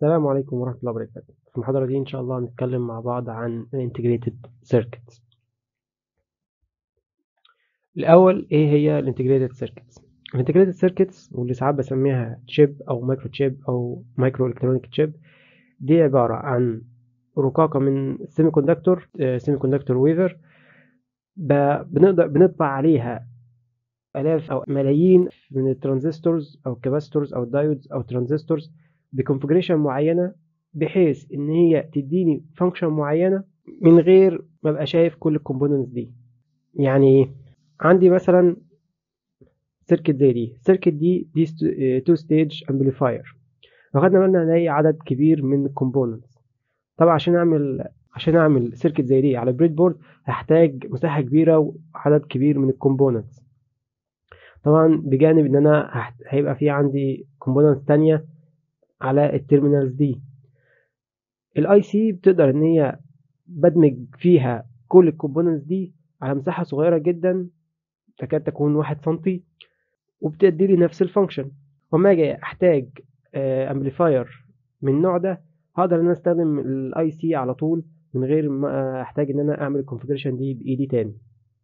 السلام عليكم ورحمة الله وبركاته في المحاضرة دي إن شاء الله هنتكلم مع بعض عن Integrated Circuits الأول إيه هي ال Integrated Circuits ال Integrated Circuits واللي ساعات بسميها تشيب أو مايكرو تشيب أو مايكرو إلكترونيك تشيب دي عبارة عن رقاقة من سيمي كوندكتور سيمي كوندكتور ويفر بنقدر بنطبع عليها آلاف أو ملايين من الترانزستورز أو الكاباستورز أو الدايودز أو الترانزستورز بكونفجريشن معينة بحيث إن هي تديني فانكشن معينة من غير ما أبقى شايف كل الكومبوننتس دي يعني إيه؟ عندي مثلا سيركت زي دي السيركت دي دي تو ستيج امبليفاير واخدنا بالنا نلاقي عدد كبير من الكومبوننتس طبعا عشان اعمل عشان اعمل سيركت زي دي على بريد بورد هحتاج مساحه كبيره وعدد كبير من الكومبوننتس طبعا بجانب ان انا هيبقى في عندي كومبوننتس تانية على التيرمينالز دي الاي سي بتقدر ان هي بدمج فيها كل الكومبوننتس دي على مساحة صغيرة جدا تكاد تكون واحد سنتي وبتدي لي نفس الفانكشن وما اجي احتاج امبليفاير من النوع ده هقدر ان انا استخدم الاي سي على طول من غير ما احتاج ان انا اعمل الكونفجريشن دي بايدي تاني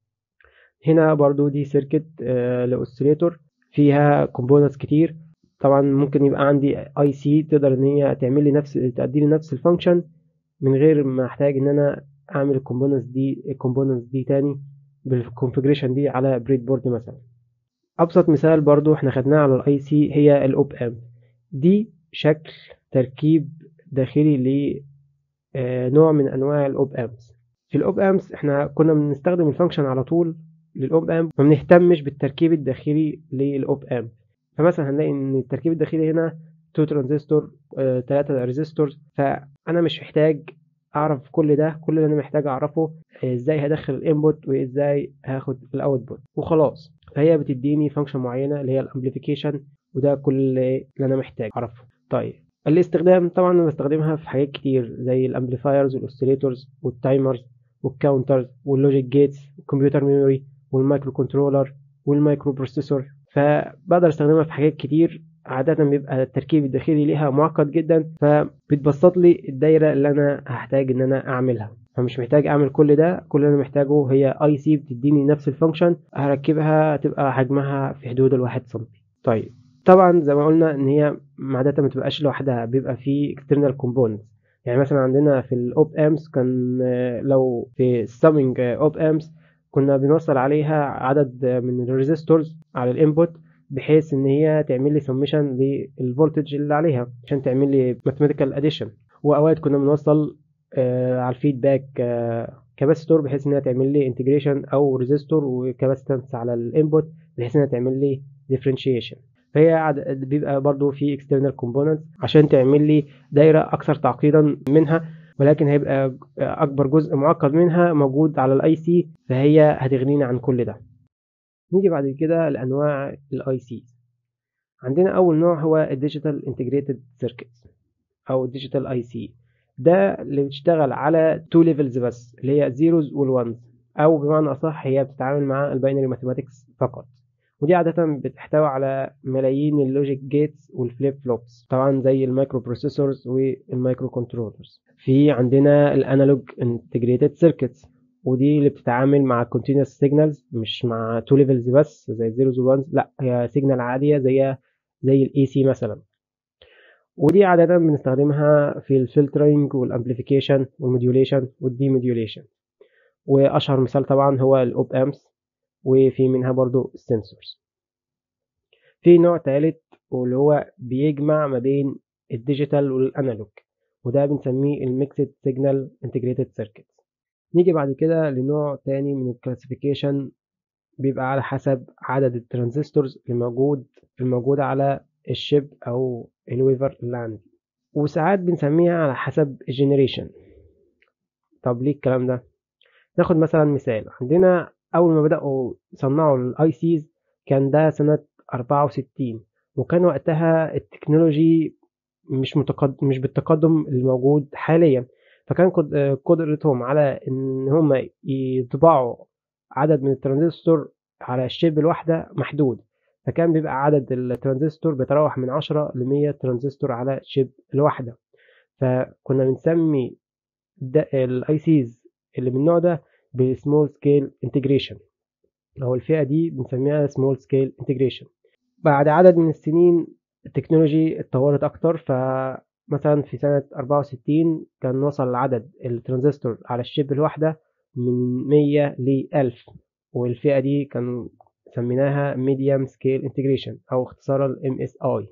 هنا برضو دي سيركت لاوسيليتور فيها كومبوننتس كتير طبعا ممكن يبقى عندي اي سي تقدر ان هي تعمل لي نفس تأدي لي نفس الفانكشن من غير ما احتاج ان انا اعمل الكومبوننتس دي الكومبوننتس دي تاني بالكونفجريشن دي على بريد بورد مثلا ابسط مثال برضو احنا خدناه على الاي سي هي الاوب ام دي شكل تركيب داخلي لنوع من انواع الاوب امس في الاوب امس احنا كنا بنستخدم الفانكشن على طول للاوب ام ما بنهتمش بالتركيب الداخلي للاوب ام فمثلا هنلاقي ان التركيب الداخلي هنا 2 ترانزستور 3 ريزيستورز فانا مش محتاج اعرف كل ده كل اللي انا محتاج اعرفه ازاي هدخل الانبوت وازاي هاخد الاوتبوت وخلاص فهي بتديني فانكشن معينه اللي هي الامبليفيكيشن وده كل اللي انا محتاج اعرفه طيب الاستخدام طبعا انا بستخدمها في حاجات كتير زي الامبليفايرز والاوسيليتورز والتايمرز والكاونترز واللوجيك جيتس والكمبيوتر ميموري والمايكرو كنترولر والمايكرو بروسيسور فبقدر استخدمها في حاجات كتير عادة بيبقى التركيب الداخلي ليها معقد جدا فبتبسط لي الدايرة اللي أنا هحتاج إن أنا أعملها فمش محتاج أعمل كل ده كل اللي أنا محتاجه هي أي سي بتديني نفس الفانكشن هركبها تبقى حجمها في حدود الواحد سنتي طيب طبعا زي ما قلنا إن هي عادة ما تبقاش لوحدها بيبقى في external components يعني مثلا عندنا في الأوب أمس كان لو في السامينج أوب أمس كنا بنوصل عليها عدد من الريزيستورز على الانبوت بحيث ان هي تعمل لي سميشن للفولتج اللي عليها عشان تعمل لي ماثيماتيكال اديشن واوقات كنا بنوصل آه على الفيدباك آه كاباسيتور بحيث انها تعمل لي انتجريشن او ريزيستور وكاباسيتنس على الانبوت بحيث انها تعمل لي ديفرنشيشن فهي بيبقى برضو في external components عشان تعمل لي دايره اكثر تعقيدا منها ولكن هيبقى اكبر جزء معقد منها موجود على الاي سي فهي هتغنينا عن كل ده نيجي بعد كده لانواع الاي سي عندنا اول نوع هو الديجيتال انتجريتد سيركتس او الديجيتال اي سي ده اللي بتشتغل على تو ليفلز بس اللي هي زيروز والوانز او بمعنى اصح هي بتتعامل مع الباينري ماثيماتكس فقط ودي عادة بتحتوي على ملايين اللوجيك جيتس والفليب فلوبس طبعا زي المايكرو بروسيسورز والمايكرو كنترولرز في عندنا الانالوج انتجريتد سيركتس ودي اللي بتتعامل مع continuous signals مش مع two levels بس زي الزيروز والوانز لا هي سيجنال عادية زي زي الاي سي مثلا ودي عادة بنستخدمها في الفلترنج والامبليفيكيشن والموديوليشن والديموديوليشن واشهر مثال طبعا هو الاوب امس وفي منها برضو السنسورز في نوع ثالث واللي هو بيجمع ما بين الديجيتال والانالوج وده بنسميه الميكسد سيجنال انتجريتد سيركت نيجي بعد كده لنوع تاني من الكلاسيفيكيشن بيبقى على حسب عدد الترانزستورز الموجود الموجودة على الشيب أو الويفر اللي عندي وساعات بنسميها على حسب الجنريشن طب ليه الكلام ده ناخد مثلا مثال عندنا أول ما بدأوا يصنعوا الاي سيز كان ده سنة 64 وكان وقتها التكنولوجي مش متقدم مش بالتقدم الموجود حاليا فكان قدرتهم على ان هم يطبعوا عدد من الترانزستور على الشيب الواحدة محدود فكان بيبقى عدد الترانزستور بيتراوح من 10 ل 100 ترانزستور على الشيب الواحدة فكنا بنسمي الاي سيز اللي من النوع ده بالسمول سكيل انتجريشن او الفئه دي بنسميها سمول سكيل انتجريشن بعد عدد من السنين التكنولوجي اتطورت اكتر فمثلا في سنة 64 كان وصل عدد الترانزستور على الشيب الواحدة من 100 ل 1000 والفئة دي كانوا سميناها ميديوم سكيل انتجريشن او اختصارا ام اس اي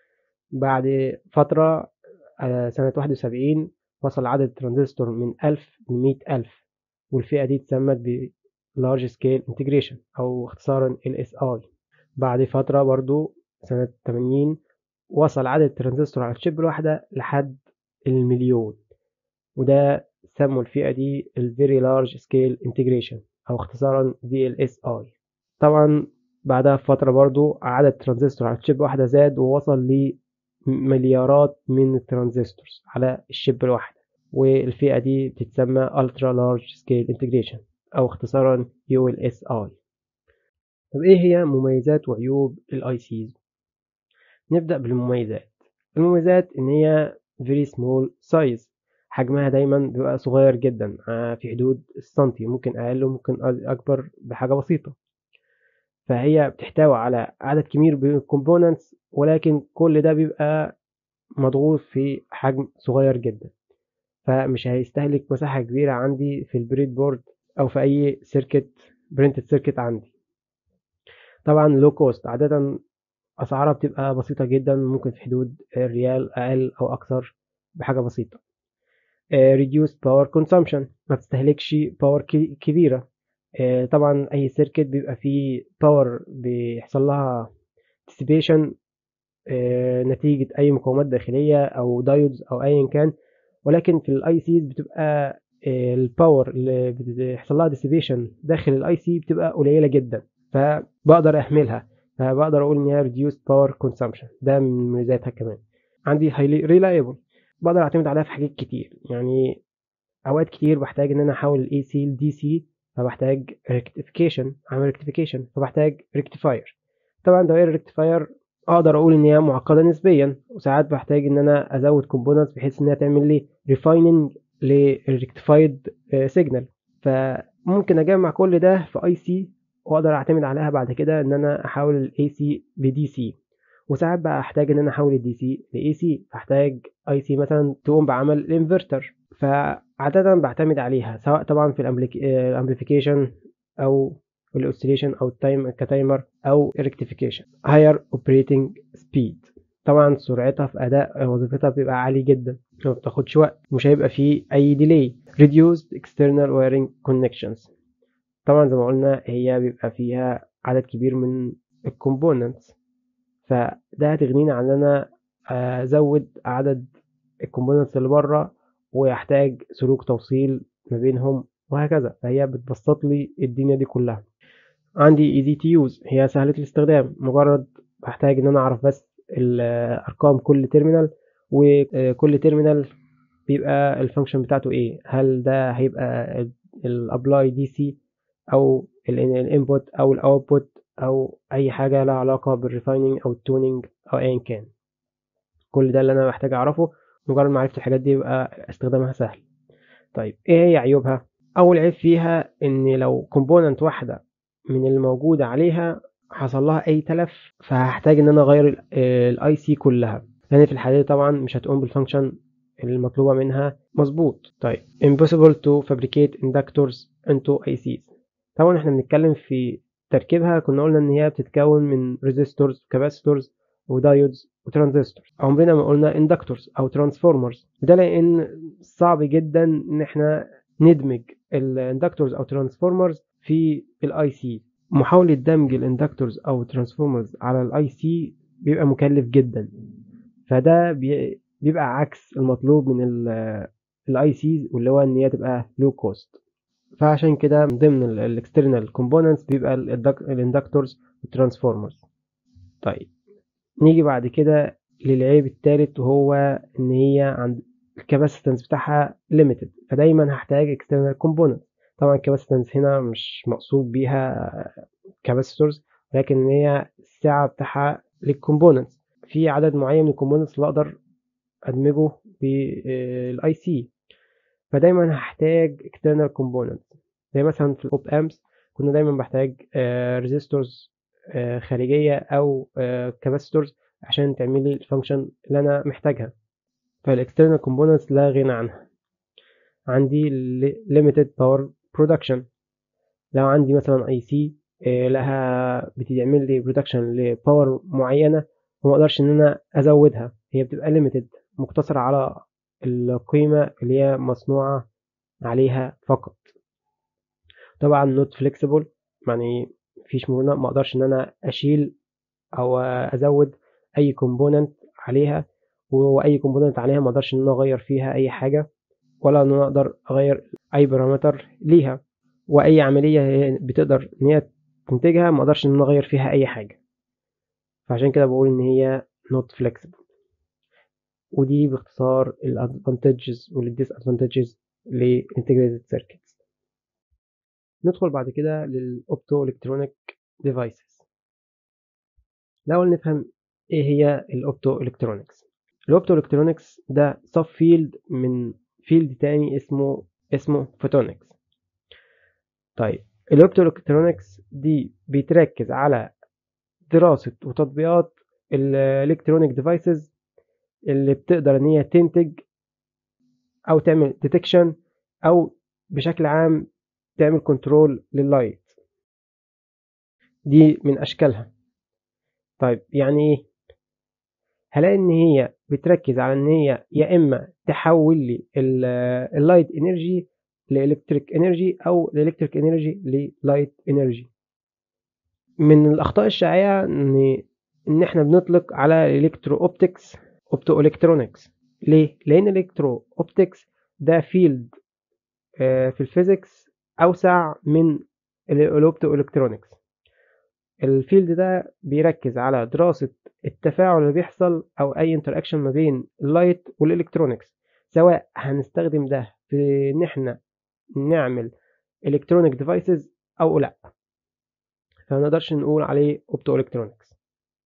بعد فترة سنة 71 وصل عدد الترانزستور من 1000 ل 100000 والفئة دي اتسمت ب large scale integration أو اختصارا LSI بعد فترة برضو سنة 80 وصل عدد الترانزستور على الشيب الواحدة لحد المليون وده سموا الفئة دي ال Very Large Scale Integration أو اختصارا VLSI طبعا بعدها بفترة برضو عدد الترانزستور على الشيب واحدة زاد ووصل لمليارات من الترانزستورز على الشيب الواحدة والفئة دي بتتسمى Ultra Large Scale Integration أو اختصارا ULSI طب إيه هي مميزات وعيوب ال ICs؟ نبدأ بالمميزات المميزات إن هي very small size حجمها دايما بيبقى صغير جدا في حدود السنتي ممكن أقل وممكن أكبر بحاجة بسيطة فهي بتحتوي على عدد كبير من الكومبوننتس ولكن كل ده بيبقى مضغوط في حجم صغير جدا فمش هيستهلك مساحة كبيرة عندي في البريد بورد أو في أي سيركت برينتد سيركت عندي طبعا لو كوست عادة أسعارها بتبقى بسيطة جدا ممكن في حدود ريال أقل أو أكثر بحاجة بسيطة reduced power consumption ما بتستهلكش باور كبيرة طبعا أي سيركت بيبقى فيه باور بيحصل لها dissipation نتيجة أي مقاومات داخلية أو دايودز أو أيا كان ولكن في الاي سيز بتبقى الباور اللي بيحصل لها ديسيبيشن داخل الاي سي بتبقى قليله جدا فبقدر احملها فبقدر اقول ان هي ريديوس باور كونسامشن ده من مميزاتها كمان عندي هايلي ريلايبل بقدر اعتمد عليها في حاجات كتير يعني اوقات كتير بحتاج ان انا احول الاي سي لدي سي فبحتاج ريكتيفيكيشن اعمل ريكتيفيكيشن فبحتاج ريكتيفاير طبعا دوائر الريكتيفاير اقدر اقول ان هي معقده نسبيا وساعات بحتاج ان انا ازود كومبوننتس بحيث انها تعمل لي ريفايننج للريكتيفايد سيجنال فممكن اجمع كل ده في اي سي واقدر اعتمد عليها بعد كده ان انا احول الاي سي لدي سي وساعات بقى احتاج ان انا احول الدي سي لاي سي فاحتاج اي سي مثلا تقوم بعمل الانفرتر فعادة بعتمد عليها سواء طبعا في الامبليفيكيشن او الاوسيليشن او التايم كتايمر او الريكتيفيكيشن هاير اوبريتنج سبيد طبعا سرعتها في اداء وظيفتها بيبقى عالي جدا ما بتاخدش وقت مش هيبقى فيه اي ديلي reduced external wiring connections طبعا زي ما قلنا هي بيبقى فيها عدد كبير من الكومبوننتس فده هتغنيني عن ان انا ازود عدد الكومبوننتس اللي بره ويحتاج سلوك توصيل ما بينهم وهكذا فهي بتبسط لي الدنيا دي كلها عندي easy to use هي سهلة الاستخدام مجرد بحتاج ان انا اعرف بس الارقام كل تيرمينال وكل تيرمينال بيبقى الفانكشن بتاعته ايه هل ده هيبقى الابلاي دي سي او الانبوت او الاوتبوت او اي حاجه لها علاقه بالريفايننج او التونينج او ايا كان كل ده اللي انا محتاج اعرفه مجرد معرفه الحاجات دي يبقى استخدامها سهل طيب ايه هي عيوبها اول عيب فيها ان لو كومبوننت واحده من الموجوده عليها حصل لها اي تلف فهحتاج ان انا اغير الاي سي كلها يعني في الحالة دي طبعا مش هتقوم بالفانكشن المطلوبة منها مظبوط طيب impossible to fabricate inductors into ICs طبعا احنا بنتكلم في تركيبها كنا قلنا ان هي بتتكون من resistors capacitors ودايودز وترانزستورز عمرنا ما قلنا inductors او transformers وده لان صعب جدا ان احنا ندمج الاندكتورز او ترانسفورمرز في الاي سي محاولة دمج الاندكتورز او ترانسفورمرز على الاي سي بيبقى مكلف جدا فده بيبقى عكس المطلوب من الاي سيز واللي هو ان هي تبقى لو كوست فعشان كده من ضمن الاكسترنال كومبوننتس بيبقى الاندكتورز والترانسفورمرز طيب نيجي بعد كده للعيب الثالث وهو ان هي عند الكاباسيتنس بتاعها ليميتد فدايما هحتاج اكسترنال كومبوننت طبعا الكاباسيتنس هنا مش مقصود بيها كاباسيتورز ولكن ان هي السعه بتاعها للكومبوننتس في عدد معين من الكومبوننتس اللي اقدر ادمجه بالاي سي فدايما هحتاج external components زي مثلا في الاوب امبس كنا دايما بحتاج ريزيستورز خارجية او كاباسيتورز عشان تعمل لي الفانكشن اللي انا محتاجها فالاكسترنال كومبوننتس لا غنى عنها عندي limited power production لو عندي مثلا اي سي لها بتعمل لي برودكشن لباور معينه وما اقدرش ان انا ازودها هي بتبقى ليميتد مقتصرة على القيمة اللي هي مصنوعة عليها فقط طبعا نوت فليكسيبل يعني مفيش مرونة ما اقدرش ان انا اشيل او ازود اي كومبوننت عليها واي كومبوننت عليها ما اقدرش ان انا اغير فيها اي حاجة ولا ان انا اقدر اغير اي بارامتر ليها واي عملية هي بتقدر ان هي تنتجها ما اقدرش ان انا اغير فيها اي حاجة فعشان كده بقول ان هي not flexible ودي باختصار ال advantages وال disadvantages ل integrated circuits ندخل بعد كده لل optoelectronic devices الأول نفهم ايه هي ال optoelectronics ال optoelectronics ده sub field من فيلد تاني اسمه اسمه photonics طيب ال optoelectronics دي بيتركز على دراسة وتطبيقات الالكترونيك ديفايسز اللي بتقدر ان هي تنتج او تعمل ديتكشن او بشكل عام تعمل كنترول لللايت دي من اشكالها طيب يعني ايه هلاقي ان هي بتركز على ان هي يا اما تحول لي اللايت انرجي لالكتريك انرجي او الالكتريك انرجي للايت انرجي من الاخطاء الشائعه ان ان احنا بنطلق على الالكترو اوبتكس اوبتو الكترونكس ليه لان الالكترو اوبتكس ده فيلد في الفيزيكس اوسع من الاوبتو الكترونكس الفيلد ده بيركز على دراسة التفاعل اللي بيحصل او اي انتراكشن ما بين اللايت والالكترونكس سواء هنستخدم ده في ان احنا نعمل الكترونيك ديفايسز او لا فما نقدرش نقول عليه اوبتو الكترونكس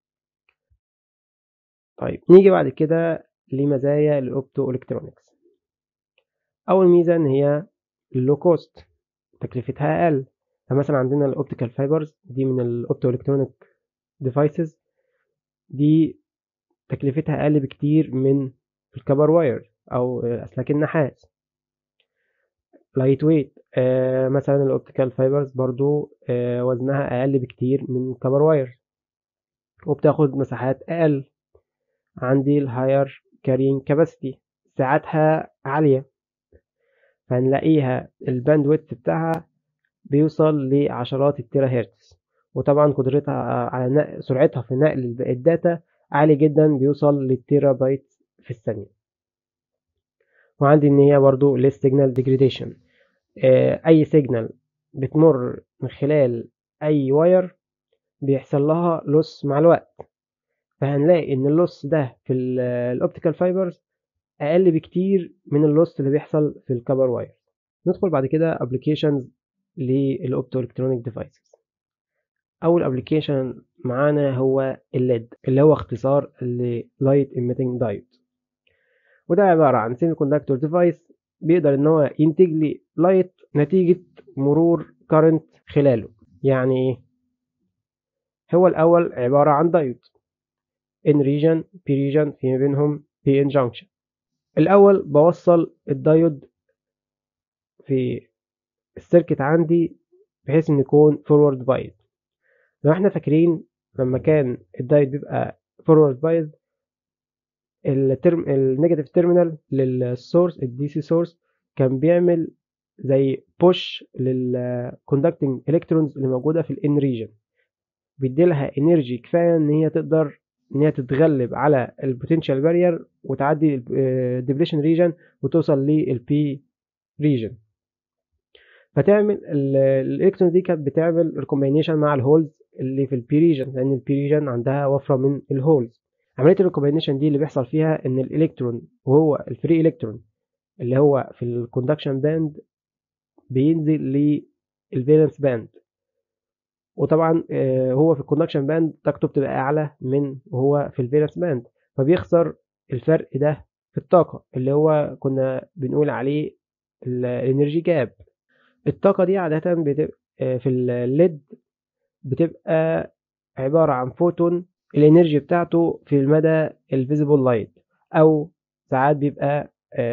طيب نيجي بعد كده لمزايا الاوبتو الكترونكس اول ميزه ان هي اللو كوست تكلفتها اقل فمثلا عندنا الاوبتيكال فايبرز دي من الاوبتو الكترونيك ديفايسز دي تكلفتها اقل بكتير من الكبر واير او اسلاك النحاس لايت ويت آه مثلا الاوبتيكال فايبرز برضو آه وزنها اقل بكتير من كبر واير وبتاخد مساحات اقل عندي الهاير كارين كاباسيتي ساعاتها عالية فهنلاقيها الباندويت بتاعها بيوصل لعشرات التيرا هرتز وطبعا قدرتها على نقل سرعتها في نقل الداتا عالي جدا بيوصل للتيرا بايت في الثانية وعندي ان هي برضو للسيجنال ديجريديشن اي سيجنال بتمر من خلال اي واير بيحصل لها لوس مع الوقت فهنلاقي ان اللوس ده في الاوبتيكال فايبرز اقل بكتير من اللوس اللي بيحصل في الكبر واير ندخل بعد كده ابلكيشنز للاوبتو الكترونيك ديفايسز اول ابلكيشن معانا هو الليد اللي هو اختصار للايت ايميتنج دايود وده عبارة عن سيمي كوندكتور ديفايس بيقدر ان هو ينتج لي لايت نتيجة مرور كارنت خلاله يعني ايه هو الاول عبارة عن دايود ان ريجن بي ريجن في بينهم بي ان جانكشن الاول بوصل الدايود في السيركت عندي بحيث ان يكون فورورد بايز لو احنا فاكرين لما كان الدايود بيبقى فورورد بايز الترم النيجاتيف تيرمينال للسورس الدي سي سورس كان بيعمل زي بوش للكوندكتنج الكترونز اللي موجوده في الان ريجن بيديلها انرجي كفايه ان هي تقدر ان هي تتغلب على البوتنشال بارير وتعدي الديبريشن ريجن وتوصل للبي ريجن فتعمل الالكترون دي كانت بتعمل ريكومبينيشن مع الهولز اللي في البي ريجن لان البي ريجن عندها وفره من الهولز عمليه الريكومبينيشن دي اللي بيحصل فيها ان الالكترون وهو الفري الكترون اللي هو في الكوندكشن باند بينزل للفالنس باند وطبعا هو في الكوندكشن باند طاقته بتبقى اعلى من وهو في الفالنس باند فبيخسر الفرق ده في الطاقة اللي هو كنا بنقول عليه الانرجي جاب الطاقة دي عادة بتبقى في الليد بتبقى عبارة عن فوتون الانرجي بتاعته في المدى الفيزيبل لايت او ساعات بيبقى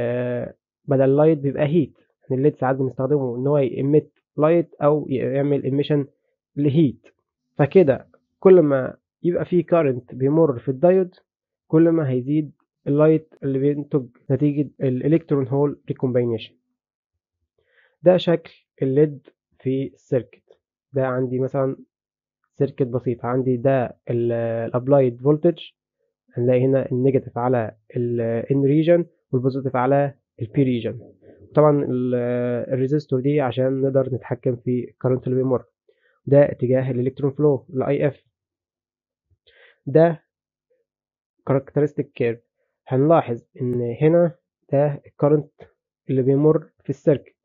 بدل لايت بيبقى هيت يعني الليد ساعات بنستخدمه ان هو يمت لايت او يعمل ايميشن لهيت فكده كل ما يبقى فيه كارنت بيمر في الدايود كل ما هيزيد اللايت اللي بينتج نتيجة الالكترون هول ريكومبينيشن ده شكل الليد في السيركت ده عندي مثلا سيركت بسيط عندي ده الابلايد فولتج هنلاقي هنا النيجاتيف على الان ريجن والبوزيتيف على البي ريجن طبعا الريزيستور دي عشان نقدر نتحكم في الكرنت اللي بيمر ده اتجاه الالكترون فلو الاي اف ده كاركترستيك كيرف هنلاحظ ان هنا ده الكرنت اللي بيمر في السيركت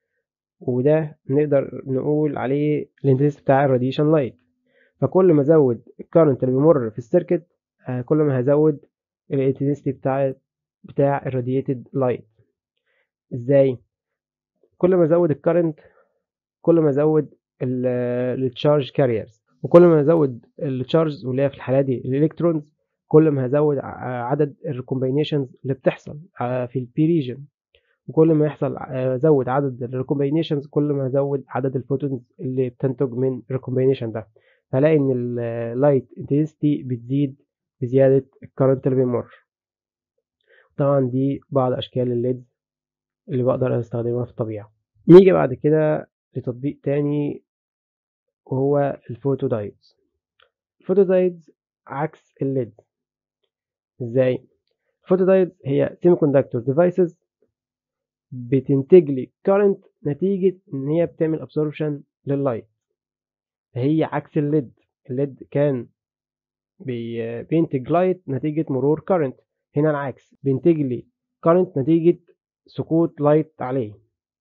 وده نقدر نقول عليه الانتنسيتي بتاع الراديشن لايت فكل ما ازود الكرنت اللي بيمر في السيركت كل ما هزود الانتنسيتي بتاع بتاع الراديتد لايت ازاي كل ما ازود الكرنت كل ما ازود التشارج كاريرز وكل ما ازود التشارج واللي هي في الحاله دي الالكترونز كل ما هزود عدد الريكومبينيشنز اللي بتحصل في البي ريجن وكل ما يحصل زود عدد الريكومبينيشنز كل ما هزود عدد الفوتونز اللي بتنتج من الريكومبينيشن ده فلاقي ان اللايت انتنسيتي بتزيد بزيادة الكرنت اللي بيمر طبعا دي بعض اشكال الليد اللي بقدر استخدمها في الطبيعة نيجي بعد كده لتطبيق تاني وهو الفوتو دايدز الفوتو دايدز عكس الليد ازاي الفوتو دايدز هي semiconductor devices بتنتج لي current نتيجة ان هي بتعمل absorption لللايت هي عكس الليد الليد كان بي بينتج لايت نتيجة مرور current هنا العكس بينتج لي current نتيجة سقوط لايت عليه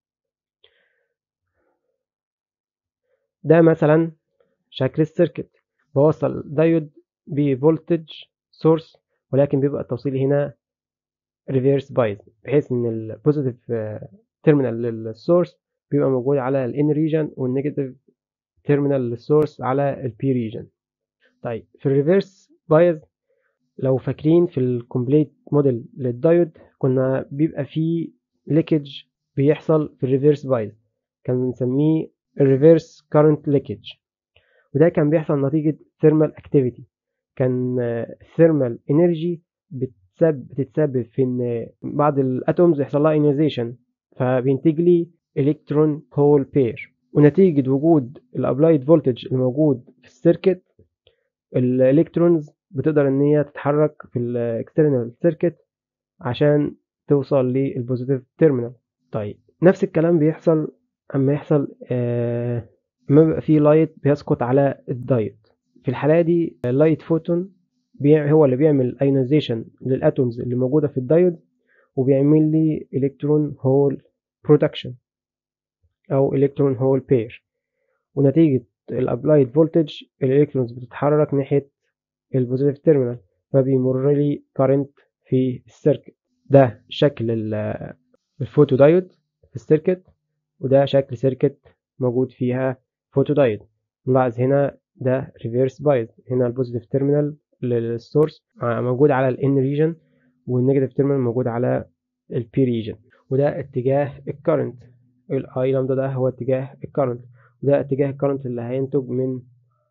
ده مثلا شكل السيركت بوصل دايود بفولتج سورس ولكن بيبقى التوصيل هنا ريفيرس بايز بحيث ان البوزيتيف تيرمينال للسورس بيبقى موجود على الان ريجن والنيجاتيف تيرمينال للسورس على البي ريجن طيب في الريفيرس بايز لو فاكرين في الكومبليت موديل للدايود كنا بيبقى فيه ليكج بيحصل في الريفيرس بايز كان بنسميه الريفيرس كارنت ليكج وده كان بيحصل نتيجة ثيرمال اكتيفيتي كان الثيرمال انرجي بتتسبب في ان بعض الاتومز يحصل لها ايونيزيشن فبينتج لي الكترون هول بير ونتيجة وجود الابلايد فولتج الموجود في السيركت الالكترونز بتقدر ان هي تتحرك في الاكسترنال سيركت عشان توصل للبوزيتيف تيرمينال طيب نفس الكلام بيحصل اما يحصل آه اما بيبقى فيه لايت بيسقط على الدايود في الحالة دي اللايت فوتون هو اللي بيعمل ايونيزيشن للاتومز اللي موجودة في الدايود وبيعمل لي الكترون هول برودكشن او الكترون هول بير ونتيجة الابلايد فولتج الالكترونز بتتحرك ناحية البوزيتيف تيرمينال فبيمر لي كارنت في السيركت ده شكل الفوتو دايود في السيركت وده شكل سيركت موجود فيها فوتو دايود نلاحظ هنا ده ريفيرس بايز هنا البوزيتيف تيرمينال للسورس موجود على الان ريجن والنيجاتيف تيرمينال موجود على البي ريجن وده اتجاه الكرنت الاي لامدا ده هو اتجاه الكرنت وده اتجاه الكرنت اللي هينتج من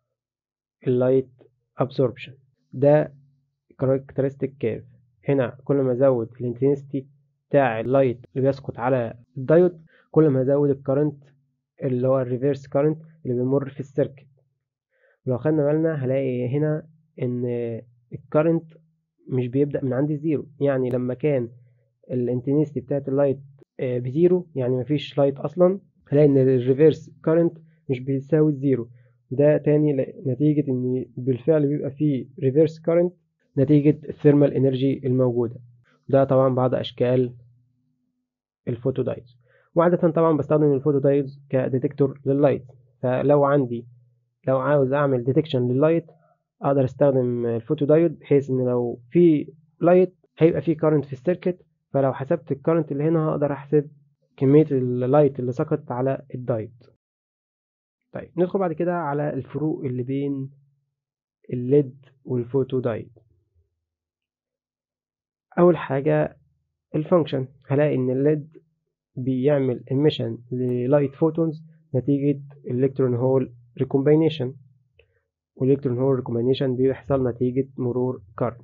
اللايت absorption ده characteristic curve هنا كل ما ازود الانتنسيتي بتاع اللايت اللي بيسقط على الدايود كل ما ازود الكرنت اللي هو الريفيرس كرنت اللي بيمر في السيركت ولو خدنا بالنا هلاقي هنا ان الكرنت مش بيبدأ من عند الزيرو يعني لما كان الانتنسيتي بتاعت اللايت بزيرو يعني مفيش لايت اصلا هلاقي ان الريفيرس كرنت مش بيساوي الزيرو ده تاني نتيجة ان بالفعل بيبقى فيه ريفيرس كرنت نتيجة الثيرمال انرجي الموجودة ده طبعا بعض اشكال الفوتو دايدز وعادة طبعا بستخدم الفوتو دايدز كديتكتور لللايت فلو عندي لو عاوز اعمل ديتكشن لللايت اقدر استخدم الفوتو دايود بحيث ان لو في لايت هيبقى في كارنت في السيركت فلو حسبت الكارنت اللي هنا هقدر احسب كمية اللايت اللي سقط على الدايود طيب ندخل بعد كده على الفروق اللي بين الليد والفوتو دايود اول حاجة الفانكشن هلاقي ان الليد بيعمل emission للايت فوتونز نتيجة الكترون هول ريكومبينيشن والالكترون هول ريكومبينيشن بيحصل نتيجة مرور كارنت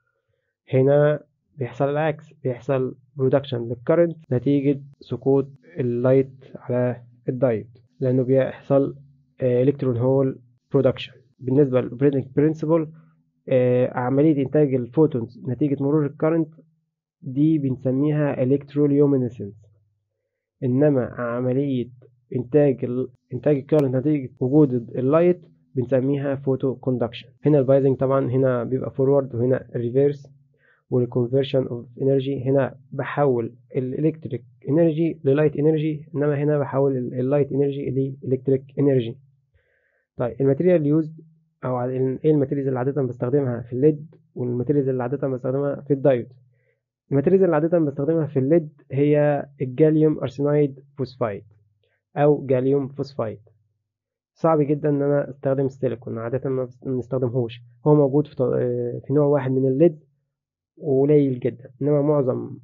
هنا بيحصل العكس بيحصل برودكشن للكرنت نتيجة سقوط اللايت على الدايود لأنه بيحصل الكترون هول برودكشن بالنسبة للأوبريتنج برنسبل عملية إنتاج الفوتونز نتيجة مرور الكرنت دي بنسميها الكتروليومينيسنس إنما عملية إنتاج ال... إنتاج الكرنت نتيجة وجود اللايت بنسميها فوتو كوندكشن هنا البايزنج طبعا هنا بيبقى فورورد وهنا ريفيرس والكونفرشن اوف انرجي هنا بحول الالكتريك انرجي للايت انرجي انما هنا بحول اللايت انرجي لالكتريك انرجي طيب الماتيريال يوزد او ايه الماتيريالز اللي عاده بستخدمها في الليد والماتيريالز اللي عاده بستخدمها في الدايود الماتيريالز اللي عاده بستخدمها في الليد هي الجاليوم ارسينايد فوسفايد او جاليوم فوسفايد صعب جدا ان انا استخدم السيليكون عاده ما بنستخدمهوش هو موجود في في نوع واحد من الليد وقليل جدا انما معظم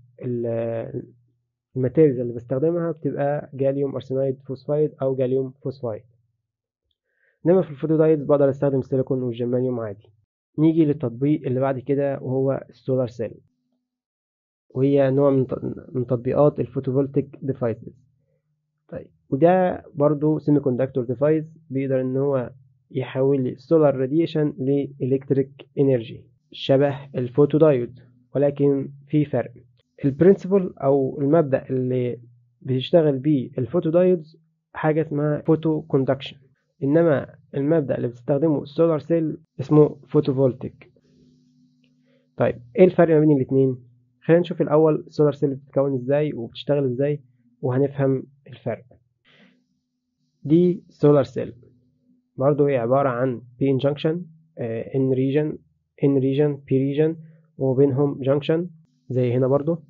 الماتيريالز اللي بستخدمها بتبقى جاليوم ارسينايد فوسفايد او جاليوم فوسفايد انما في الفوتودايد بقدر استخدم السيليكون والجرمانيوم عادي نيجي للتطبيق اللي بعد كده وهو السولار سيل وهي نوع من تطبيقات الفوتوفولتيك ديفايسز طيب وده برضو سيمي كوندكتور ديفايس بيقدر ان هو يحول السولار راديشن لإلكتريك انرجي شبه الفوتودايود ولكن في فرق البرنسبل او المبدأ اللي بيشتغل بيه الفوتودايودز حاجة اسمها فوتو كوندكشن انما المبدأ اللي بتستخدمه السولار سيل اسمه فوتوفولتيك طيب ايه الفرق ما بين الاتنين خلينا نشوف الاول السولار سيل بتتكون ازاي وبتشتغل ازاي وهنفهم الفرق دي سولار سيل برضو هي عبارة عن بي انجنكشن ان ريجن ان ريجن بي ريجن وبينهم جنكشن زي هنا برضو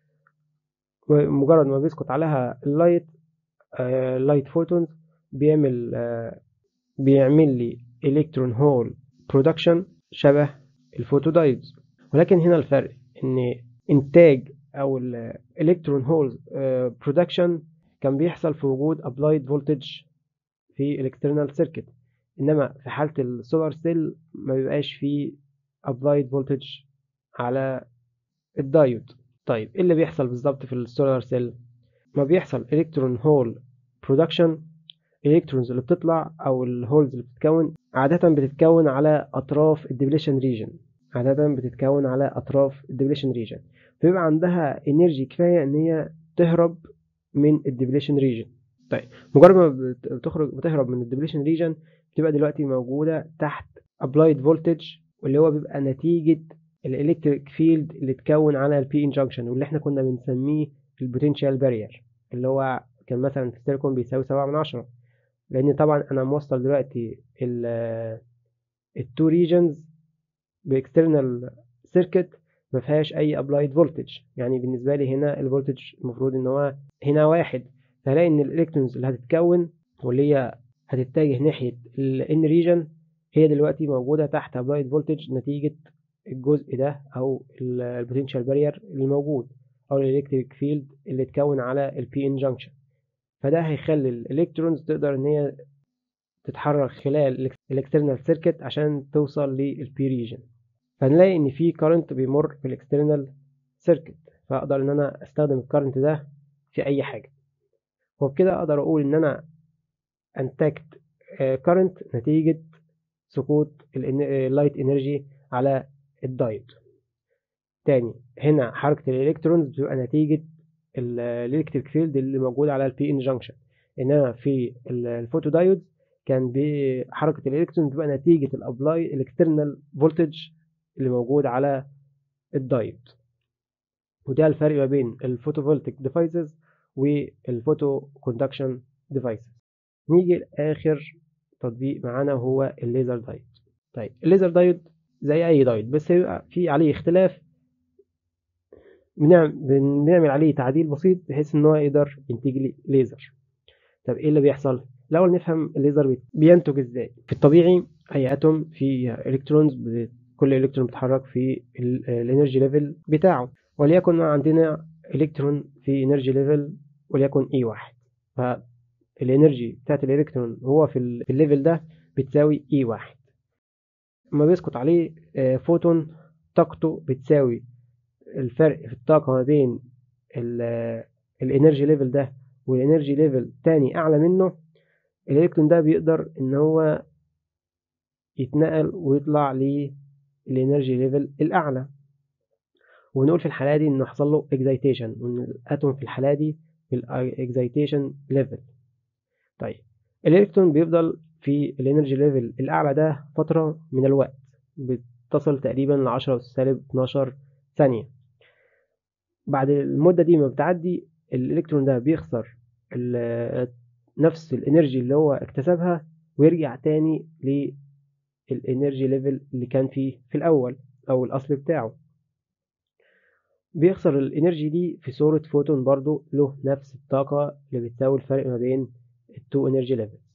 مجرد ما بيسقط عليها اللايت اللايت فوتونز بيعمل آه بيعمل لي الكترون هول برودكشن شبه الفوتودايدز ولكن هنا الفرق ان انتاج او الالكترون هول برودكشن كان بيحصل في وجود ابلايد فولتج في الاكسترنال سيركت انما في حاله السولار سيل ما بيبقاش فيه ابلايد فولتج على الدايود طيب ايه اللي بيحصل بالظبط في السولار سيل ما بيحصل الكترون هول برودكشن الالكترونز اللي بتطلع او الهولز اللي بتتكون عاده بتتكون على اطراف الديبليشن ريجن عاده بتتكون على اطراف الديبليشن ريجن بيبقى عندها انرجي كفايه ان هي تهرب من الديبليشن ريجن طيب مجرد ما بتخرج بتهرب من الديبليشن ريجن بتبقى دلوقتي موجوده تحت ابلايد فولتج واللي هو بيبقى نتيجه الالكتريك فيلد اللي اتكون على البي انجكشن واللي احنا كنا بنسميه البوتنشال بارير اللي هو كان مثلا في السيليكون بيساوي سبعة من عشرة لان طبعا انا موصل دلوقتي التو ريجنز باكسترنال سيركت ما فيهاش اي ابلايد فولتج يعني بالنسبه لي هنا الفولتج المفروض ان هو هنا واحد فهلاقي ان الالكترونز اللي هتتكون واللي هي هتتجه ناحيه الان ريجن هي دلوقتي موجوده تحت ابلايد فولتج نتيجه الجزء ده او البوتنشال بارير اللي موجود او الالكتريك فيلد اللي اتكون على البي ان جنكشن فده هيخلي الالكترونز تقدر ان هي تتحرك خلال الاكسترنال سيركت عشان توصل للبي ريجن فنلاقي ان في كارنت بيمر في الاكسترنال سيركت فاقدر ان انا استخدم الكارنت ده في اي حاجه وبكده اقدر اقول ان انا انتجت كارنت نتيجه سقوط اللايت انرجي على الدايود تاني هنا حركه الالكترونز بتبقى نتيجه الالكتريك فيلد اللي موجود على البي ان جنكشن انما في الفوتو دايود كان بحركه الالكترون بتبقى نتيجه الابلاي الاكسترنال فولتج اللي موجود على الدايود وده الفرق ما بين الفوتوفولتيك ديفايسز والفوتو كوندكشن ديفايسز نيجي لاخر تطبيق معانا وهو الليزر دايود طيب الليزر دايود زي اي دايود بس يبقى في عليه اختلاف بنعمل, بنعمل عليه تعديل بسيط بحيث ان هو يقدر ينتج لي ليزر طب ايه اللي بيحصل الاول نفهم الليزر بينتج ازاي في الطبيعي اي اتوم فيه الكترونز كل الكترون بيتحرك في الانرجي ليفل بتاعه وليكن عندنا الكترون في انرجي ليفل وليكن اي واحد فالانرجي بتاعت الالكترون هو في الليفل ده بتساوي اي واحد لما بيسقط عليه فوتون طاقته بتساوي الفرق في الطاقة ما بين الانرجي ليفل ده والانرجي ليفل تاني اعلى منه الالكترون ده بيقدر ان هو يتنقل ويطلع للانرجي ليفل الاعلى ونقول في الحالة دي انه حصل له اكزايتيشن وان الاتوم في الحالة دي في الاكزايتيشن ليفل طيب الالكترون بيفضل في الانرجي ليفل الاعلى ده فترة من الوقت بتصل تقريبا لعشرة سالب 12 ثانية بعد المدة دي ما بتعدي الالكترون ده بيخسر نفس الانرجي اللي هو اكتسبها ويرجع تاني للانرجي ليفل اللي كان فيه في الاول او الاصل بتاعه بيخسر الانرجي دي في صورة فوتون برضو له نفس الطاقة اللي بتساوي الفرق ما بين التو انرجي ليفلز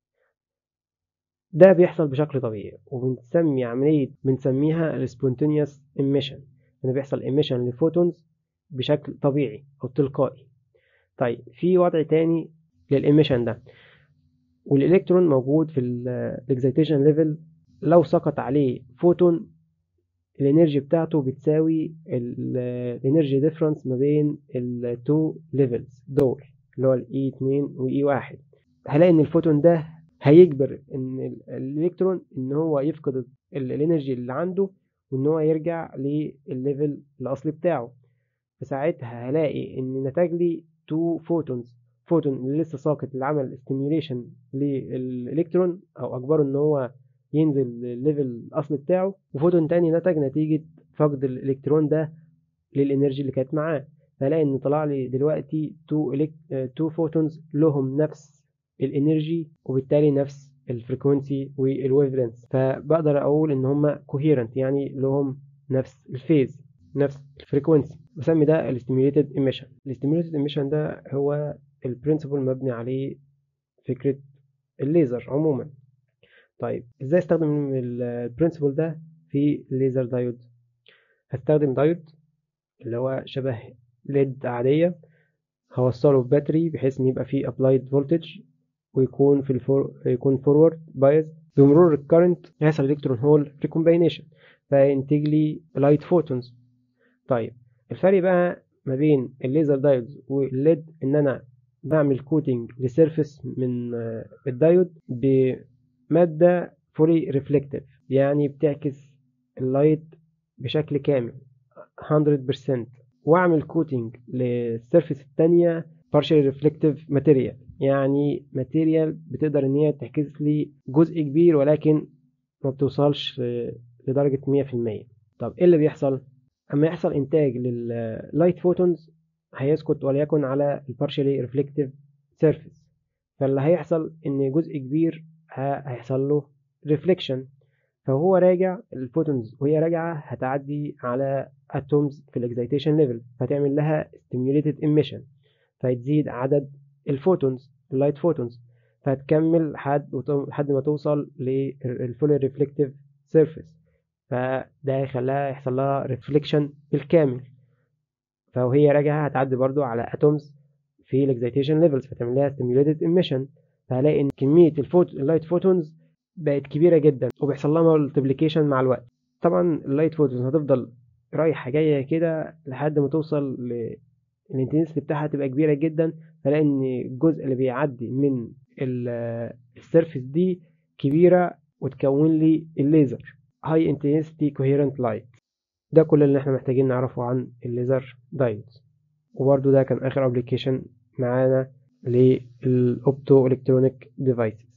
ده بيحصل بشكل طبيعي وبنسمي عملية بنسميها السبونتينيوس ايميشن يعني بيحصل ايميشن لفوتونز بشكل طبيعي او تلقائي طيب في وضع تاني للإيميشن ده والإلكترون موجود في الإكزيتيشن ليفل لو سقط عليه فوتون الانرجي بتاعته بتساوي الانرجي ديفرنس ما بين التو ليفلز دول اللي هو الاي 2 واي 1 هلاقي ان الفوتون ده هيجبر ان الالكترون ان هو يفقد الانرجي اللي عنده وان هو يرجع للليفل الاصلي بتاعه فساعتها هلاقي ان نتج لي تو فوتونز فوتون اللي لسه ساقط اللي عمل ستيميوليشن للالكترون او اجبره ان هو ينزل للليفل الاصلي بتاعه وفوتون تاني نتج نتيجة فقد الالكترون ده للانرجي اللي كانت معاه فلاقي ان طلع لي دلوقتي تو إلك... تو فوتونز لهم نفس الانرجي وبالتالي نفس الفريكونسي والويف لينث فبقدر اقول ان هما كوهيرنت يعني لهم نفس الفيز نفس الفريكونسي بسمي ده الاستيميوليتد ايميشن الاستيميوليتد ايميشن ده هو البرنسبل مبني عليه فكرة الليزر عموما طيب ازاي استخدم البرنسبل ده في الليزر دايود هستخدم دايود اللي هو شبه ليد عادية هوصله بباتري بحيث ان يبقى فيه ابلايد فولتج ويكون في الفور يكون فورورد بايز بمرور الكرنت يحصل الكترون هول ريكومبينيشن فينتج لي لايت فوتونز طيب الفرق بقى ما بين الليزر دايودز والليد ان انا بعمل كوتنج لسيرفيس من الدايود بمادة فولي ريفلكتيف يعني بتعكس اللايت بشكل كامل 100% واعمل كوتنج للسيرفيس التانية partially reflective material يعني ماتيريال بتقدر ان هي تعكس لي جزء كبير ولكن ما بتوصلش لدرجة 100% طب ايه اللي بيحصل اما يحصل انتاج لللايت فوتونز هيسقط وليكن على البارشلي ريفلكتيف سيرفيس فاللي هيحصل ان جزء كبير هيحصل له ريفليكشن فهو راجع الفوتونز وهي راجعة هتعدي على اتومز في الاكزيتيشن ليفل فتعمل لها stimulated emission فيتزيد عدد الفوتونز اللايت فوتونز فتكمل لحد لحد ما توصل للفولي ريفلكتيف سيرفيس فده هيخليها يحصل لها ريفليكشن بالكامل فوهي راجعة هتعدي برضو على اتومز في الاكزيتيشن ليفلز فتعمل لها stimulated emission فهلاقي ان كمية الفوت اللايت فوتونز بقت كبيرة جدا وبيحصل لها مالتيبليكيشن مع الوقت طبعا اللايت فوتونز هتفضل رايحة جاية كده لحد ما توصل ل الانتنسيتي بتاعها تبقى كبيرة جدا فلاقي ان الجزء اللي بيعدي من السيرفيس دي كبيرة وتكون لي الليزر هاي انتنسيتي كوهيرنت لايت ده كل اللي احنا محتاجين نعرفه عن الليزر دايودز وبرده ده كان اخر ابلكيشن معانا للاوبتو الكترونيك ديفايس